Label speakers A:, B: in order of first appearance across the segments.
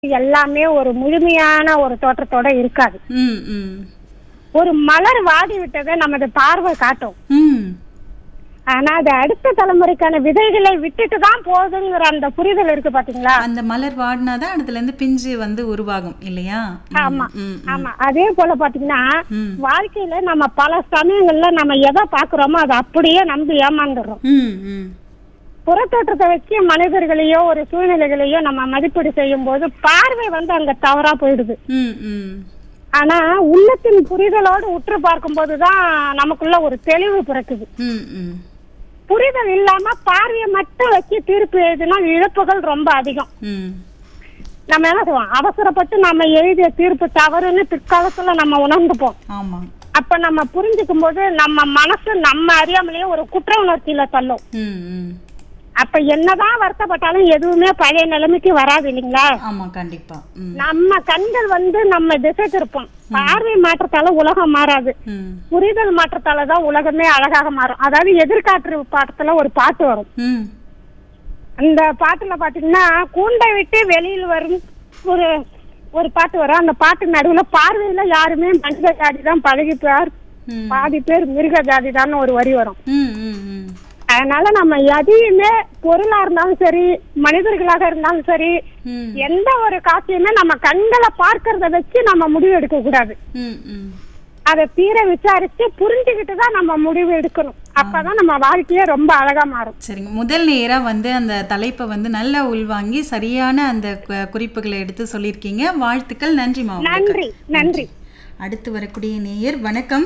A: எல்லாமே ஒரு முழுமையான ஒரு தோற்றத்தோட இருக்காது
B: ம் ம்
A: ஒரு மலர் வாடி விட்டதை நமது பார்வை காட்டும்
B: ம்
A: ஆனா அது அடுத்த தலைமுறைக்கான விதைகளை விட்டுட்டு தான் போகுதுங்கிற அந்த புரிதல் இருக்கு பாத்தீங்களா
B: அந்த மலர் வாடினாதான் அதுல இருந்து பிஞ்சு வந்து உருவாகும் இல்லையா ம்,
A: ஆமா
B: ம், ம்.
A: ஆமா அதே போல பாத்தீங்கன்னா
B: ம்.
A: வாழ்க்கையில நம்ம பல சமயங்கள்ல நம்ம எதை பாக்குறோமோ அதை அப்படியே நம்பி ஏமாந்துடுறோம்
B: ம் ம்
A: புறத்தோற்றத்தை வச்சு மனிதர்களையோ ஒரு சூழ்நிலைகளையோ நம்ம மதிப்பீடு செய்யும் போது பார்வை வந்து அங்க தவறா போயிடுது
B: ம் ம்
A: ஆனா உள்ளத்தின் புரிதலோடு உற்று பார்க்கும் போதுதான் நமக்குள்ள ஒரு தெளிவு பிறக்குது
B: ம் ம்
A: புரிதல் இல்லாம பார்வையை மட்டும் வச்சு தீர்ப்பு எழுதினா இழப்புகள் ரொம்ப அதிகம்
B: ம்
A: நம்ம என்ன செய்வோம் அவசரப்பட்டு நம்ம எழுதிய தீர்ப்பு தவறுன்னு பிற்காலத்துல நம்ம உணர்ந்துப்போம்
B: ஆமா
A: அப்ப நம்ம புரிஞ்சுக்கும் போது நம்ம மனசு நம்ம அறியாமலேயே ஒரு குற்ற உணர்ச்சியில தள்ளும்
B: ம் ம்
A: அப்ப என்னதான் வருத்தப்பட்டாலும் எதுவுமே பழைய நிலைமைக்கு வராது இல்லைங்களா
B: ஆமா கண்டிப்பா ம்
A: நம்ம கண்கள் வந்து நம்ம திசை திருப்போம் பார்வை மாற்றத்தால உலகம் மாறாது
B: ம்
A: புரிதல் மாற்றத்தால தான் உலகமே அழகாக மாறும் அதாவது எதிர்காற்று பாட்டத்துல ஒரு பாட்டு வரும்
B: ம்
A: அந்த பாட்டுல பாத்தீங்கன்னா கூண்டை விட்டு வெளியில் வரும் ஒரு ஒரு பாட்டு வரும் அந்த பாட்டு நடுவுல பார்வையில யாருமே மனித ஜாதி தான் பழகிப்பார்
B: ம்
A: பாதி பேர் மிருக ஜாதி தான் ஒரு வரி வரும்
B: ம் ம் ம்
A: அதனால நம்ம எதையுமே பொருளா இருந்தாலும் சரி மனிதர்களாக இருந்தாலும் சரி
B: ம்
A: எந்த ஒரு காட்சியுமே நம்ம கண்களை பார்க்கறத வச்சு நம்ம முடிவு எடுக்க கூடாது
B: ம் ம்
A: அதை தீர விசாரிச்சு புரிஞ்சுக்கிட்டு தான் நம்ம முடிவு எடுக்கணும் அப்பதான் நம்ம வாழ்க்கையே ரொம்ப அழகா மாறும்
B: சரிங்க முதல் நேரா வந்து அந்த தலைப்பை வந்து நல்லா உள்வாங்கி சரியான அந்த கு- குறிப்புகளை எடுத்து சொல்லியிருக்கீங்க வாழ்த்துக்கள் நன்றி மாவட்ட
A: நன்றி நன்றி
B: அடுத்து வரக்கூடிய நேயர் வணக்கம்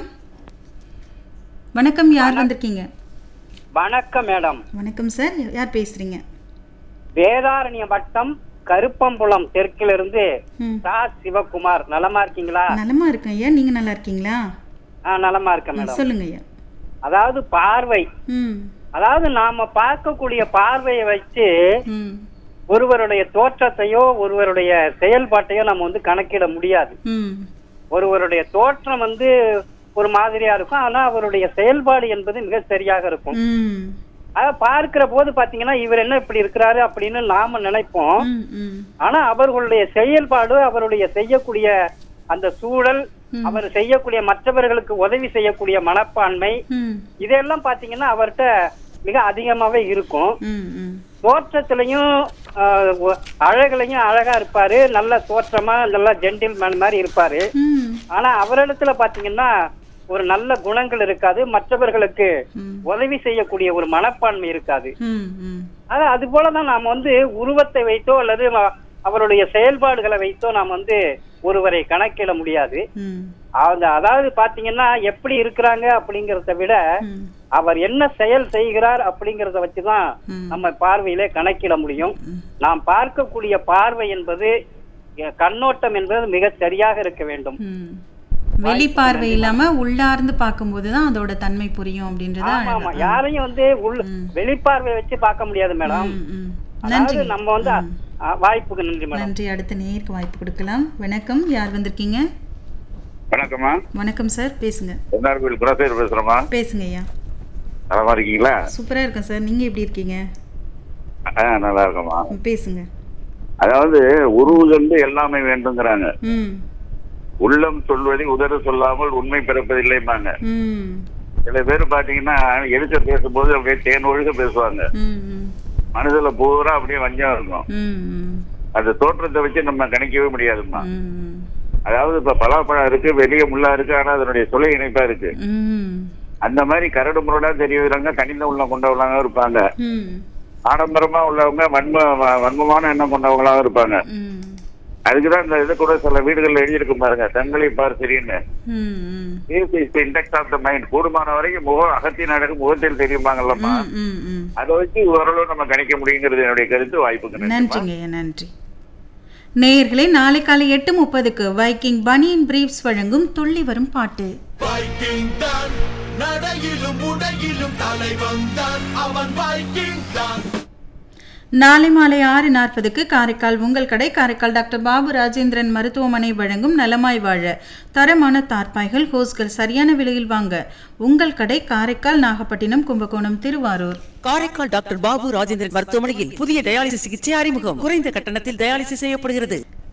B: வணக்கம் யார் வந்திருக்கீங்க
C: வணக்கம் மேடம்
B: வணக்கம் சார் யார் பேசுறீங்க
C: வேதாரண்ய வட்டம் கருப்பம்புலம் தெற்கிலிருந்து
B: ம்
C: சா சிவகுமார் நலமா இருக்கீங்களா
B: நலமா இருக்கேன் ஐயா நீங்க நல்லா இருக்கீங்களா
C: ஆ நலமா இருக்கேன்
B: ம்,
C: மேடம்
B: சொல்லுங்க ஐயா
C: அதாவது பார்வை
B: ம்
C: அதாவது நாம பார்க்கக்கூடிய பார்வையை வச்சு
B: ம்
C: ஒருவருடைய தோற்றத்தையோ ஒருவருடைய செயல்பாட்டையோ நம்ம வந்து கணக்கிட முடியாது
B: ம்
C: ஒருவருடைய தோற்றம் வந்து ஒரு மாதிரியா இருக்கும் ஆனா அவருடைய செயல்பாடு என்பது மிக சரியாக இருக்கும்
B: ம்
C: அத பார்க்கிற போது பாத்தீங்கன்னா இவர் என்ன இப்படி இருக்கிறாரு அப்படின்னு நாம நினைப்போம்
B: ம் ம்
C: ஆனா அவர்களுடைய செயல்பாடு அவருடைய செய்யக்கூடிய அந்த சூழல் அவர் செய்யக்கூடிய மற்றவர்களுக்கு உதவி செய்யக்கூடிய மனப்பான்மை
B: ம்
C: இதெல்லாம் பாத்தீங்கன்னா அவர்கிட்ட மிக அதிகமாவே இருக்கும்
B: ம் ம்
C: தோற்றத்திலையும் ஆஹ், ஒ- அழகுலையும் அழகா இருப்பாரு நல்ல தோற்றமா நல்ல ஜென்டில்மேன் மாதிரி இருப்பாரு
B: ம்
C: ஆனா அவரிடத்துல பாத்தீங்கன்னா ஒரு நல்ல குணங்கள் இருக்காது மற்றவர்களுக்கு
B: ம்
C: உதவி செய்யக்கூடிய ஒரு மனப்பான்மை இருக்காது
B: ம் ம்
C: அது அது போலதான் நாம் வந்து உருவத்தை வைத்தோ அல்லது ம- அவருடைய செயல்பாடுகளை வைத்தோ நாம் வந்து ஒருவரை கணக்கிட முடியாது
B: ம்
C: அந்த அதாவது பாத்தீங்கன்னா எப்படி இருக்கிறாங்க அப்படிங்கறத விட
B: ம்
C: அவர் என்ன செயல் செய்கிறார் அப்படிங்கறத வச்சுதான்
B: ம்.
C: நம்ம பார்வையிலே கணக்கிட முடியும் நாம் பார்க்கக்கூடிய பார்வை என்பது எ, கண்ணோட்டம் என்பது மிக சரியாக இருக்க வேண்டும்
B: ம். வெளிப்பார்வை இல்லாம உள்ளார்ந்து பார்க்கும்போது தான் அதோட தன்மை புரியும் அப்படின்றது
C: ஆமா ஆமா
B: அழகா
C: யாரையும் வந்து உள் வெளிப்பார்வை வச்சு பார்க்க முடியாது மேடம்
B: ம், ம்.
C: அதாவது
B: நன்றி
C: நம்ம வந்து ஆ, வாய்ப்புக்கு நன்றி மேடம்
B: நன்றி அடுத்த நேருக்கு வாய்ப்பு கொடுக்கலாம் வணக்கம் யார் வந்திருக்கீங்க
D: வணக்கம்மா
B: வணக்கம் சார் பேசுங்க
D: என்ஆர் கோயில் குலசேர் பேசுறேம்மா
B: பேசுங்க ஐயா
D: நலமா இருக்கீங்களா
B: சூப்பரா இருக்கேன் சார் நீங்க எப்படி இருக்கீங்க
D: ஆ நல்லா இருக்கம்மா
B: ம், பேசுங்க
D: அதாவது உருவு கண்டு எல்லாமே வேண்டுங்கிறாங்க
B: ம்
D: உள்ளம் சொல்வதை உதற சொல்லாமல் உண்மை பிறப்பதில்லைம்பாங்க
B: ம்
D: சில பேர் பாத்தீங்கன்னா எழுத்த பேசும்போது அப்படியே தேன் ஒழுக பேசுவாங்க
B: ம் ம்
D: மனதுல பூரா அப்படியே வஞ்சம் இருக்கும்
B: ம் ம்
D: அந்த தோற்றத்தை வச்சு நம்ம கணிக்கவே முடியாதும்மா
B: ம்
D: அதாவது இப்ப பலாப்பழம் இருக்கு வெளியே முள்ளா இருக்கு ஆனா அதனுடைய சுலை இணைப்பா இருக்கு
B: ம்
D: அந்த மாதிரி கரடு முரடா தெரியறவங்க கனிந்த உள்ளம் கொண்டவங்களாக இருப்பாங்க
B: ம்
D: ஆடம்பரமா உள்ளவங்க வன்ம வ- வன்மமான எண்ணம் கொண்டவங்களாக இருப்பாங்க
B: ம்
D: அதுக்குதான் இந்த இது கூட சில வீடுகள்ல எழுதியிருக்கும் பாருங்க தங்களை பார் சரின்னு
B: ம் ம்
D: இண்டெக்ஸ் ஆஃப் த மைண்ட் கூடுமான வரைக்கும் முகம் அகத்தின் அழகு முகத்தில் தெரியுமாங்கல்லம்மா
B: ம், ம், ம்.
D: அதை வச்சு ஓரளவு நம்ம கணிக்க முடியுங்கிறது என்னுடைய கருத்து வாய்ப்புக்கு நன்றிம்மா.
B: நன்றிங்க ஐயா நன்றி நேயர்களே நாளை காலை எட்டு முப்பதுக்கு வைக்கிங் பனியன் பிரீப்ஸ் வழங்கும் துள்ளி வரும் பாட்டு
E: வைக்கிங் தான் நடையிலும் உடையிலும் தலைவன் தான் அவன் வைக்கிங் தான்
B: நாளை மாலை ஆறு நாற்பதுக்கு காரைக்கால் உங்கள் கடை காரைக்கால் டாக்டர் பாபு ராஜேந்திரன் மருத்துவமனை வழங்கும் நலமாய் வாழ தரமான தார்பாய்கள் ஹோஸ்கள் சரியான விலையில் வாங்க உங்கள் கடை காரைக்கால் நாகப்பட்டினம் கும்பகோணம் திருவாரூர்
F: காரைக்கால் டாக்டர் பாபு ராஜேந்திரன் மருத்துவமனையில் புதிய டயாலிசிஸ் சிகிச்சை அறிமுகம் குறைந்த கட்டணத்தில் டயாலிசிஸ் செய்யப்படுகிறது